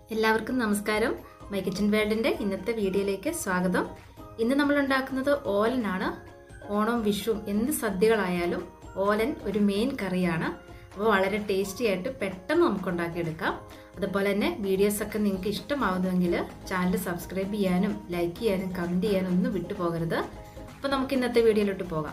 എല്ലാവർക്കും നമസ്കാരം my kitchen വേൾഡിൻ്റെ ഇന്നത്തെ വീഡിയോയിലേക്ക് സ്വാഗതം ഇന്ന് നമ്മൾ ഉണ്ടാക്കുന്നത് ഓലനാണ് ഓണം വിഷുവും എന്ത് സദ്യകളായാലും ഓലൻ ഒരു മെയിൻ കറിയാണ് അപ്പോൾ വളരെ ടേസ്റ്റി ആയിട്ട് പെട്ടെന്ന് നമുക്ക് ഉണ്ടാക്കിയെടുക്കാം അതുപോലെ തന്നെ വീഡിയോസൊക്കെ നിങ്ങൾക്ക് ഇഷ്ടമാവുന്നുവെങ്കിൽ ചാനൽ സബ്സ്ക്രൈബ് ചെയ്യാനും ലൈക്ക് ചെയ്യാനും കമൻറ്റ് ചെയ്യാനും ഒന്നും വിട്ടുപോകരുത് അപ്പോൾ നമുക്ക് ഇന്നത്തെ വീഡിയോയിലോട്ട് പോകാം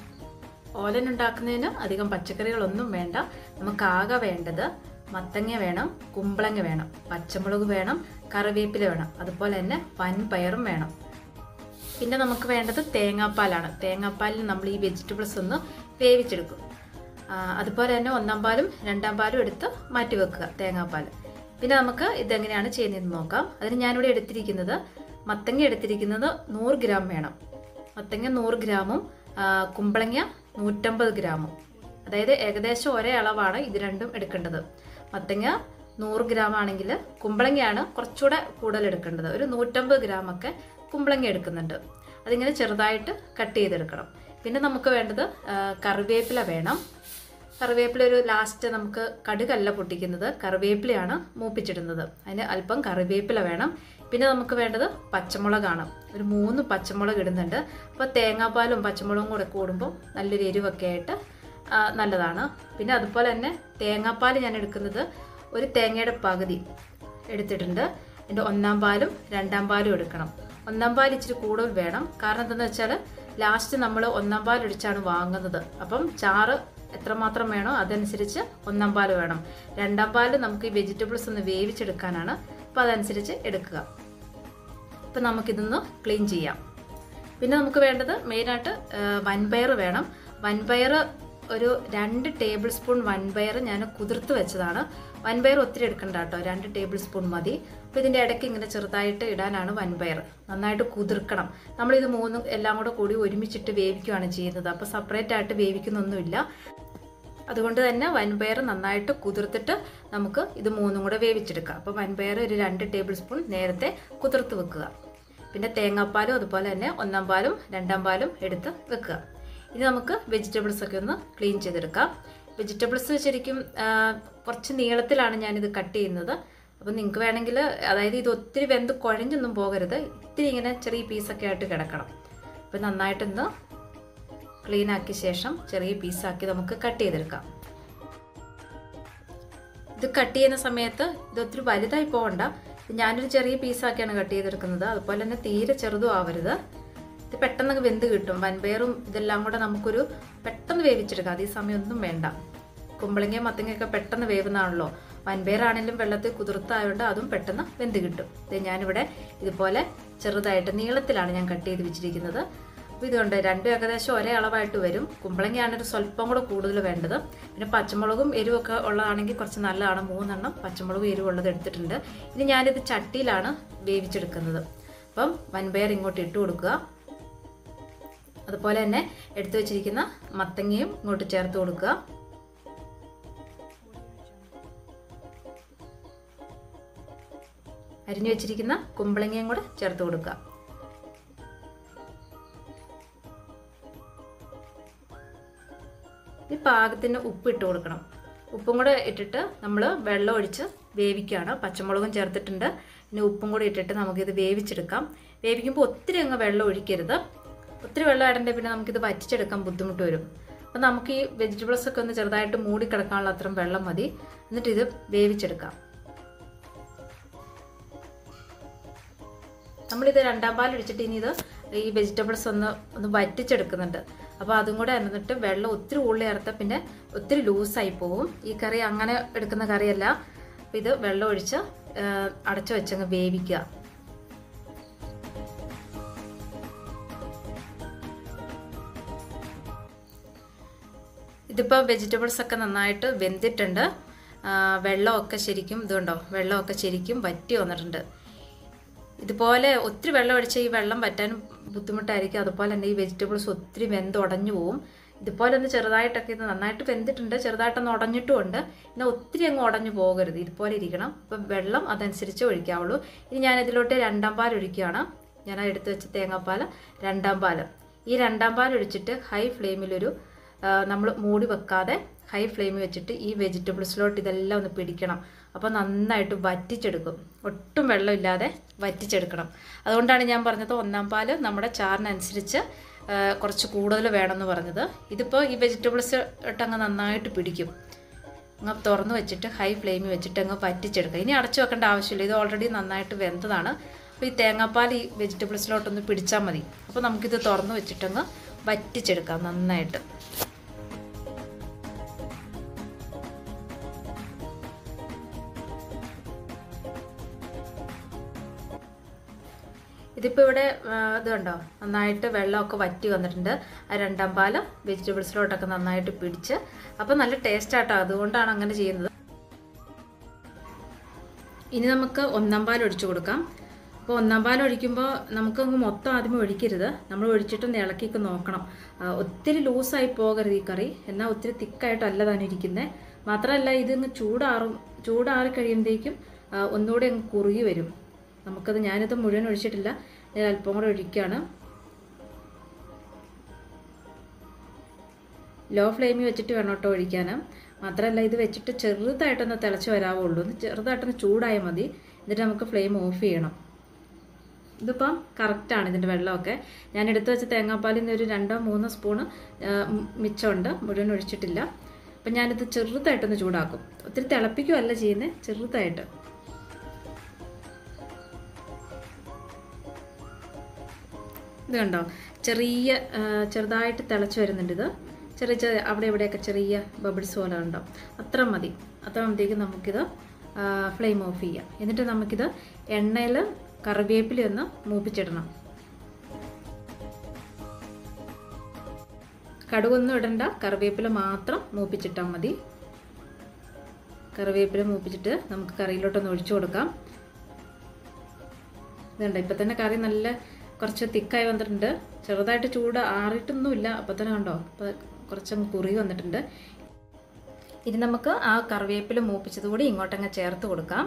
ഓലൻ ഉണ്ടാക്കുന്നതിന് അധികം പച്ചക്കറികളൊന്നും വേണ്ട നമുക്ക് ആകെ വേണ്ടത് മത്തങ്ങ വേണം കുമ്പളങ്ങ വേണം പച്ചമുളക് വേണം കറിവേപ്പില വേണം അതുപോലെ തന്നെ വൻപയറും വേണം പിന്നെ നമുക്ക് വേണ്ടത് തേങ്ങാപ്പാലാണ് തേങ്ങാപ്പാലിൽ നമ്മൾ ഈ വെജിറ്റബിൾസ് ഒന്ന് വേവിച്ചെടുക്കും ആ, അതുപോലെ തന്നെ ഒന്നാം പാലും രണ്ടാം പാലും എടുത്ത് മാറ്റി വെക്കുക തേങ്ങാപ്പാൽ പിന്നെ നമുക്ക് ഇതെങ്ങനെയാണ് ചെയ്യുന്നതെന്ന് നോക്കാം അതിന് ഞാനിവിടെ എടുത്തിരിക്കുന്നത് മത്തങ്ങ എടുത്തിരിക്കുന്നത് നൂറ് ഗ്രാം വേണം മത്തങ്ങ നൂറ് ഗ്രാമും ആ, കുമ്പളങ്ങ നൂറ്റമ്പത് ഗ്രാമും അതായത് ഏകദേശം ഒരേ അളവാണ് ഇത് രണ്ടും എടുക്കേണ്ടത് മത്തങ്ങ നൂറ് ഗ്രാം ആണെങ്കിൽ കുമ്പളങ്ങയാണ് കുറച്ചുകൂടെ കൂടുതൽ എടുക്കേണ്ടത് ഒരു നൂറ്റമ്പത് ഗ്രാം ഒക്കെ കുമ്പളങ്ങ എടുക്കുന്നുണ്ട് അതിങ്ങനെ ചെറുതായിട്ട് കട്ട് ചെയ്തെടുക്കണം പിന്നെ നമുക്ക് വേണ്ടത് ആ, കറിവേപ്പില വേണം കറിവേപ്പില ഒരു ലാസ്റ്റ് നമുക്ക് കടുകല്ല പൊട്ടിക്കുന്നത് കറിവേപ്പിലയാണ് മൂപ്പിച്ചിടുന്നത് അതിന് അല്പം കറിവേപ്പില വേണം പിന്നെ നമുക്ക് വേണ്ടത് പച്ചമുളകാണ് ഒരു മൂന്ന് പച്ചമുളക് ഇടുന്നുണ്ട് അപ്പോൾ തേങ്ങാപ്പാലും പച്ചമുളകും കൂടെ കൂടുമ്പോൾ നല്ലൊരു എരിവൊക്കെ ആയിട്ട് ആ, നല്ലതാണ് പിന്നെ അതുപോലെ തന്നെ തേങ്ങാപ്പാൽ ഞാൻ എടുക്കുന്നത് ഒരു തേങ്ങയുടെ പകുതി എടുത്തിട്ടുണ്ട് എൻ്റെ ഒന്നാം പാലും രണ്ടാം പാലും എടുക്കണം ഒന്നാം പാൽ ഇച്ചിരി കൂടുതൽ വേണം കാരണം എന്താണെന്ന് വെച്ചാൽ ലാസ്റ്റ് നമ്മൾ ഒന്നാം പാൽ ഒഴിച്ചാണ് വാങ്ങുന്നത് അപ്പം ചാറ് എത്രമാത്രം വേണോ അതനുസരിച്ച് ഒന്നാം പാൽ വേണം രണ്ടാം പാൽ നമുക്ക് ഈ വെജിറ്റബിൾസ് ഒന്ന് വേവിച്ചെടുക്കാനാണ് അപ്പോൾ അതനുസരിച്ച് എടുക്കുക ഇപ്പം നമുക്കിതൊന്ന് ക്ലീൻ ചെയ്യാം പിന്നെ നമുക്ക് വേണ്ടത് മെയിനായിട്ട് വൻപയർ വേണം വൻപയർ ഒരു രണ്ട് ടേബിൾ സ്പൂൺ വൻപയർ ഞാൻ കുതിർത്ത് വെച്ചതാണ് വൻപയർ ഒത്തിരി എടുക്കണ്ട കേട്ടോ രണ്ട് ടേബിൾ സ്പൂൺ മതി അപ്പോൾ ഇതിൻ്റെ ഇടയ്ക്ക് ഇങ്ങനെ ചെറുതായിട്ട് ഇടാനാണ് വൻപയർ നന്നായിട്ട് കുതിർക്കണം നമ്മളിത് മൂന്നും എല്ലാം കൂടെ കൂടി ഒരുമിച്ചിട്ട് വേവിക്കുകയാണ് ചെയ്യുന്നത് അപ്പോൾ സെപ്പറേറ്റ് ആയിട്ട് വേവിക്കുന്നൊന്നുമില്ല അതുകൊണ്ട് തന്നെ വൻപയർ നന്നായിട്ട് കുതിർത്തിട്ട് നമുക്ക് ഇത് മൂന്നും കൂടെ വേവിച്ചെടുക്കാം അപ്പോൾ വൻപയർ ഒരു രണ്ട് ടേബിൾ സ്പൂൺ നേരത്തെ കുതിർത്ത് വെക്കുക പിന്നെ തേങ്ങാപ്പാലും അതുപോലെ തന്നെ ഒന്നാം പാലും രണ്ടാം പാലും എടുത്ത് വെക്കുക ഇനി നമുക്ക് വെജിറ്റബിൾസ് ഒക്കെ ഒന്ന് ക്ലീൻ ചെയ്തെടുക്കാം വെജിറ്റബിൾസ് ശരിക്കും ആ, കുറച്ച് നീളത്തിലാണ് ഞാനിത് കട്ട് ചെയ്യുന്നത് അപ്പോൾ നിങ്ങൾക്ക് വേണമെങ്കിൽ അതായത് ഇത് ഒത്തിരി വെന്ത് കുഴഞ്ഞൊന്നും പോകരുത് ഇത്തിരി ഇങ്ങനെ ചെറിയ പീസൊക്കെ ആയിട്ട് കിടക്കണം അപ്പോൾ നന്നായിട്ടൊന്ന് ക്ലീൻ ആക്കിയ ശേഷം ചെറിയ പീസാക്കി നമുക്ക് കട്ട് ചെയ്തെടുക്കാം ഇത് കട്ട് ചെയ്യുന്ന സമയത്ത് ഇത് ഒത്തിരി വലുതായി പോകണ്ട ഇത് ഞാനൊരു ചെറിയ പീസാക്കിയാണ് കട്ട് ചെയ്തെടുക്കുന്നത് അതുപോലെ തന്നെ തീരെ ചെറുതും ആവരുത് ഇത് പെട്ടെന്ന് വെന്ത് കിട്ടും വൻപയറും ഇതെല്ലാം കൂടെ നമുക്കൊരു പെട്ടെന്ന് വേവിച്ചെടുക്കാം അതേ സമയമൊന്നും വേണ്ട കുമ്പളങ്ങയും മത്തങ്ങയൊക്കെ പെട്ടെന്ന് വേവുന്നതാണല്ലോ വൻപയറാണെങ്കിലും വെള്ളത്തിൽ കുതിർത്തായതുകൊണ്ട് അതും പെട്ടെന്ന് വെന്ത് കിട്ടും ഇത് ഞാനിവിടെ ഇതുപോലെ ചെറുതായിട്ട് നീളത്തിലാണ് ഞാൻ കട്ട് ചെയ്ത് വെച്ചിരിക്കുന്നത് അപ്പോൾ ഇതുകൊണ്ട് രണ്ടും ഏകദേശം ഒരേ അളവായിട്ട് വരും കുമ്പളങ്ങയാണ് ഒരു സ്വല്പം കൂടെ കൂടുതൽ വേണ്ടത് പിന്നെ പച്ചമുളകും എരിവൊക്കെ ഉള്ളതാണെങ്കിൽ കുറച്ച് നല്ലതാണ് മൂന്നെണ്ണം പച്ചമുളകും എരിവുള്ളത് എടുത്തിട്ടുണ്ട് ഇനി ഞാനിത് ചട്ടിയിലാണ് വേവിച്ചെടുക്കുന്നത് അപ്പം വൻപയർ ഇങ്ങോട്ട് ഇട്ട് കൊടുക്കുക അതുപോലെ തന്നെ എടുത്തു വെച്ചിരിക്കുന്ന മത്തങ്ങയും ഇങ്ങോട്ട് ചേർത്ത് കൊടുക്കുക അരിഞ്ഞു വെച്ചിരിക്കുന്ന കുമ്പളങ്ങയും കൂടെ ചേർത്ത് കൊടുക്കുക ഈ പാകത്തിന് ഉപ്പ് ഇട്ട് കൊടുക്കണം ഉപ്പും കൂടെ ഇട്ടിട്ട് നമ്മൾ വെള്ളം ഒഴിച്ച് വേവിക്കുകയാണ് പച്ചമുളകും ചേർത്തിട്ടുണ്ട് പിന്നെ ഉപ്പും കൂടെ ഇട്ടിട്ട് നമുക്കിത് വേവിച്ചെടുക്കാം വേവിക്കുമ്പോൾ ഒത്തിരി അങ്ങ് വെള്ളം ഒഴിക്കരുത് ഒത്തിരി വെള്ളം ഇടണ്ടേ പിന്നെ നമുക്കിത് വറ്റിച്ചെടുക്കാൻ ബുദ്ധിമുട്ട് വരും അപ്പം നമുക്ക് ഈ വെജിറ്റബിൾസ് ഒക്കെ ഒന്ന് ചെറുതായിട്ട് മൂടി കിടക്കാനുള്ള അത്രയും വെള്ളം മതി എന്നിട്ട് ഇത് വേവിച്ചെടുക്കാം നമ്മളിത് രണ്ടാം പാൽ ഒഴിച്ചിട്ട് ഇനി ഇത് ഈ വെജിറ്റബിൾസ് ഒന്ന് ഒന്ന് വറ്റിച്ചെടുക്കുന്നുണ്ട് അപ്പോൾ അതും കൂടെ എന്നിട്ട് വെള്ളം ഒത്തിരി ഉള്ളി ചേർത്താൽ പിന്നെ ഒത്തിരി ലൂസായി പോവും ഈ കറി അങ്ങനെ എടുക്കുന്ന കറിയല്ല അപ്പോൾ ഇത് വെള്ളം ഒഴിച്ച് ആ, അടച്ചു വെച്ചങ്ങ് വേവിക്കുക ഇതിപ്പോൾ വെജിറ്റബിൾസ് ഒക്കെ നന്നായിട്ട് വെന്തിട്ടുണ്ട് ആ, വെള്ളമൊക്കെ ശരിക്കും ഇതുണ്ടോ വെള്ളമൊക്കെ ശരിക്കും വറ്റി വന്നിട്ടുണ്ട് ഇതുപോലെ ഒത്തിരി വെള്ളം ഒഴിച്ച ഈ വെള്ളം വറ്റാനും ബുദ്ധിമുട്ടായിരിക്കും അതുപോലെ തന്നെ ഈ വെജിറ്റബിൾസ് ഒത്തിരി വെന്ത് ഉടഞ്ഞു പോവും ഇതുപോലെ ഒന്ന് ചെറുതായിട്ടൊക്കെ ഇത് നന്നായിട്ട് വെന്തിട്ടുണ്ട് ചെറുതായിട്ടൊന്ന് ഉടഞ്ഞിട്ടുമുണ്ട് പിന്നെ ഒത്തിരി അങ്ങ് ഉടഞ്ഞു പോകരുത് ഇതുപോലെ ഇരിക്കണം അപ്പം വെള്ളം അതനുസരിച്ച് ഒഴിക്കാവുള്ളൂ ഇനി ഞാൻ ഇതിലോട്ട് രണ്ടാം പാൽ ഒഴിക്കുകയാണ് ഞാൻ ആ എടുത്ത് വെച്ച തേങ്ങാപ്പാൽ രണ്ടാം പാൽ ഈ രണ്ടാം പാൽ ഒഴിച്ചിട്ട് ഹൈ ഫ്ലെയിമിലൊരു നമ്മൾ മൂടി വെക്കാതെ ഹൈ ഫ്ലെയിമിൽ വെച്ചിട്ട് ഈ വെജിറ്റബിൾസിലോട്ട് ഇതെല്ലാം ഒന്ന് പിടിക്കണം അപ്പോൾ നന്നായിട്ട് വറ്റിച്ചെടുക്കും ഒട്ടും വെള്ളമില്ലാതെ വറ്റിച്ചെടുക്കണം അതുകൊണ്ടാണ് ഞാൻ പറഞ്ഞത് ഒന്നാം പാല് നമ്മുടെ ചാറിനനുസരിച്ച് ആ, കുറച്ച് കൂടുതൽ വേണമെന്ന് പറഞ്ഞത് ഇതിപ്പോൾ ഈ വെജിറ്റബിൾസ് ഇട്ടങ്ങ് നന്നായിട്ട് പിടിക്കും അങ്ങ് തുറന്ന് വെച്ചിട്ട് ഹൈ ഫ്ലെയിമിൽ വെച്ചിട്ട് അങ്ങ് വറ്റിച്ചെടുക്കുക ഇനി അടച്ചു വെക്കേണ്ട ആവശ്യമില്ല ഇത് ഓൾറെഡി നന്നായിട്ട് വെന്തതാണ് അപ്പോൾ ഈ തേങ്ങാപ്പാൽ ഈ വെജിറ്റബിൾസിലോട്ടൊന്ന് പിടിച്ചാൽ മതി അപ്പോൾ നമുക്കിത് തുറന്ന് വെച്ചിട്ടങ്ങ് വറ്റിച്ചെടുക്കാം നന്നായിട്ട് ഇതിപ്പോൾ ഇവിടെ ആ, ഇത് കണ്ടോ നന്നായിട്ട് വെള്ളമൊക്കെ വറ്റി വന്നിട്ടുണ്ട് ആ രണ്ടാം പാല് വെജിറ്റബിൾസിലോട്ടൊക്കെ നന്നായിട്ട് പിടിച്ച് അപ്പോൾ നല്ല ടേസ്റ്റ് ആട്ടോ അതുകൊണ്ടാണ് അങ്ങനെ ചെയ്യുന്നത് ഇനി നമുക്ക് ഒന്നാം പാൽ ഒഴിച്ചു കൊടുക്കാം അപ്പോൾ ഒന്നാം പാൽ ഒഴിക്കുമ്പോൾ നമുക്കങ്ങ് മൊത്തം ആദ്യമേ ഒഴിക്കരുത് നമ്മൾ ഒഴിച്ചിട്ടൊന്ന് ഇളക്കിയൊക്കെ നോക്കണം ആ, ഒത്തിരി ലൂസായി പോകരുത് ഈ കറി എന്നാൽ ഒത്തിരി തിക്കായിട്ടല്ല തന്നെ ഇരിക്കുന്നത് മാത്രമല്ല ഇതിങ്ങ് ചൂടാറും ചൂടാറി കഴിയുമ്പോഴേക്കും ആ, ഒന്നുകൂടെ അങ്ങ് കുറുകി വരും നമുക്കത് ഞാനിത് മുഴുവൻ ഒഴിച്ചിട്ടില്ല ഞാൻ അല്പം കൂടെ ഒഴിക്കുകയാണ് ലോ ഫ്ലെയിമിൽ വെച്ചിട്ട് വേണം കേട്ടോ ഒഴിക്കാൻ മാത്രമല്ല ഇത് വെച്ചിട്ട് ചെറുതായിട്ടൊന്ന് തിളച്ച് വരാവുള്ളൂ ഒന്ന് ചെറുതായിട്ടൊന്ന് ചൂടായാൽ മതി എന്നിട്ട് നമുക്ക് ഫ്ലെയിം ഓഫ് ചെയ്യണം ഇതിപ്പം കറക്റ്റാണ് ഇതിൻ്റെ വെള്ളമൊക്കെ ഞാൻ എടുത്തു വെച്ച തേങ്ങാപ്പാലിൽ നിന്ന് ഒരു രണ്ടോ മൂന്നോ സ്പൂണ് ആ, മ് മിച്ചമുണ്ട് മുഴുവൻ ഒഴിച്ചിട്ടില്ല അപ്പം ഞാനിത് ചെറുതായിട്ടൊന്ന് ചൂടാക്കും ഒത്തിരി തിളപ്പിക്കുകയല്ല ചെയ്യുന്നത് ചെറുതായിട്ട് ഇത് കണ്ടോ ചെറിയ ആ, ചെറുതായിട്ട് തിളച്ച് വരുന്നുണ്ട് ഇത് ചെറിയ ചെറിയ അവിടെ ഇവിടെയൊക്കെ ചെറിയ ബബിൾസ് പോലെ ഉണ്ടാവും അത്ര മതി അത്ര മതിയേക്ക് നമുക്കിത് ഫ്ലെയിം ഓഫ് ചെയ്യാം എന്നിട്ട് നമുക്കിത് എണ്ണയിൽ കറിവേപ്പില ഒന്ന് മൂപ്പിച്ചിടണം കടുകൊന്നും ഇടണ്ട കറിവേപ്പില മാത്രം മൂപ്പിച്ചിട്ടാൽ മതി കറിവേപ്പില മൂപ്പിച്ചിട്ട് നമുക്ക് കറിയിലോട്ടൊന്ന് ഒഴിച്ചു കൊടുക്കാം ഇതുണ്ട് ഇപ്പം തന്നെ കറി നല്ല കുറച്ച് തിക്കായി വന്നിട്ടുണ്ട് ചെറുതായിട്ട് ചൂട് ആറിയിട്ടൊന്നുമില്ല അപ്പം തന്നെ കണ്ടോ അപ്പോൾ കുറച്ചങ്ങ് കുറുകി വന്നിട്ടുണ്ട് ഇനി നമുക്ക് ആ കറിവേപ്പില മൂപ്പിച്ചത് കൂടി ഇങ്ങോട്ടങ്ങ് ചേർത്ത് കൊടുക്കാം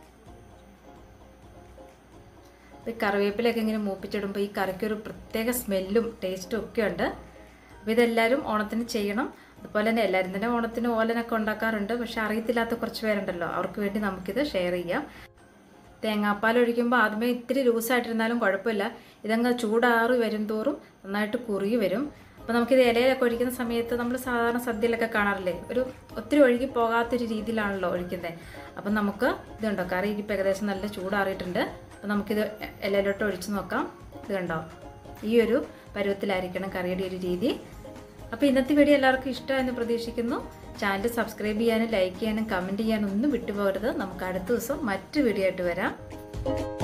അപ്പോൾ ഈ കറിവേപ്പിലൊക്കെ ഇങ്ങനെ മൂപ്പിച്ചിടുമ്പോൾ ഈ കറിക്കൊരു പ്രത്യേക സ്മെല്ലും ടേസ്റ്റും ഒക്കെ ഉണ്ട് അപ്പോൾ ഇതെല്ലാവരും ഓണത്തിന് ചെയ്യണം അതുപോലെ തന്നെ എല്ലാവരും തന്നെ ഓണത്തിന് ഓലനൊക്കെ ഉണ്ടാക്കാറുണ്ട് പക്ഷെ അറിയത്തില്ലാത്ത കുറച്ച് പേരുണ്ടല്ലോ അവർക്ക് വേണ്ടി നമുക്കിത് ഷെയർ ചെയ്യാം തേങ്ങാപ്പാൽ ഒഴിക്കുമ്പോൾ ആദ്യമേ ഇത്തിരി ലൂസായിട്ടിരുന്നാലും കുഴപ്പമില്ല ഇതങ്ങ് ചൂടാറി വരും തോറും നന്നായിട്ട് കുറുകി വരും അപ്പോൾ നമുക്കിത് ഇലയിലൊക്കെ ഒഴിക്കുന്ന സമയത്ത് നമ്മൾ സാധാരണ സദ്യയിലൊക്കെ കാണാറില്ലേ ഒരു ഒത്തിരി ഒഴുകി പോകാത്തൊരു രീതിയിലാണല്ലോ ഒഴിക്കുന്നത് അപ്പം നമുക്ക് ഇതുണ്ടോ കറി ഇപ്പം ഏകദേശം നല്ല ചൂടാറിയിട്ടുണ്ട് അപ്പോൾ നമുക്കിത് ഇലയിലോട്ട് ഒഴിച്ച് നോക്കാം ഇത് കണ്ടോ ഈ ഒരു പരുവത്തിലായിരിക്കണം കറിയുടെ ഒരു രീതി അപ്പോൾ ഇന്നത്തെ വീഡിയോ എല്ലാവർക്കും ഇഷ്ടമായെന്ന് പ്രതീക്ഷിക്കുന്നു ചാനൽ സബ്സ്ക്രൈബ് ചെയ്യാനും ലൈക്ക് ചെയ്യാനും കമൻറ്റ് ചെയ്യാനും ഒന്നും വിട്ടുപോകരുത് നമുക്ക് അടുത്ത ദിവസം മറ്റു വീഡിയോ ആയിട്ട് വരാം